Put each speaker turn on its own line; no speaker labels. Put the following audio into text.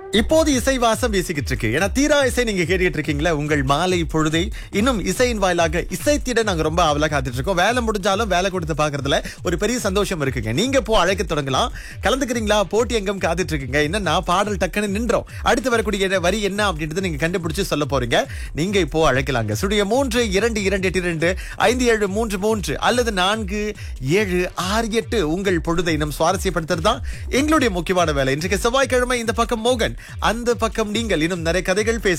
இப்போது இசை வாசம் வீசிக்கிட்டு இருக்கு ஏன்னா தீரா இசை நீங்க கேட்டுக்கிட்டு இருக்கீங்களா உங்கள் மாலை பொழுதை இன்னும் இசையின் வாயிலாக இசைத்திட நாங்க ரொம்ப அவலா காத்துட்டு இருக்கோம் வேலை முடிஞ்சாலும் வேலை கொடுத்து பாக்குறதுல ஒரு பெரிய சந்தோஷம் இருக்குங்க நீங்க போ அழைக்க தொடங்கலாம் கலந்துக்கிறீங்களா போட்டி எங்கும் காத்துட்டு இருக்கீங்க என்னன்னா பாடல் டக்குன்னு நின்றோம் அடுத்து வரக்கூடிய வரி என்ன அப்படின்றது நீங்க கண்டுபிடிச்சு சொல்ல போறீங்க நீங்க இப்போ அழைக்கலாங்க சுடிய மூன்று இரண்டு இரண்டு எட்டு இரண்டு ஐந்து ஏழு மூன்று மூன்று அல்லது நான்கு ஏழு ஆறு எட்டு உங்கள் பொழுதை இன்னும் சுவாரஸ்யப்படுத்துறது தான் எங்களுடைய முக்கியமான வேலை இன்றைக்கு செவ்வாய்க்கிழமை இந்த பக்கம் மோகன் அந்த பக்கம் நீங்கள் இன்னும் நிறைய கதைகள் பேச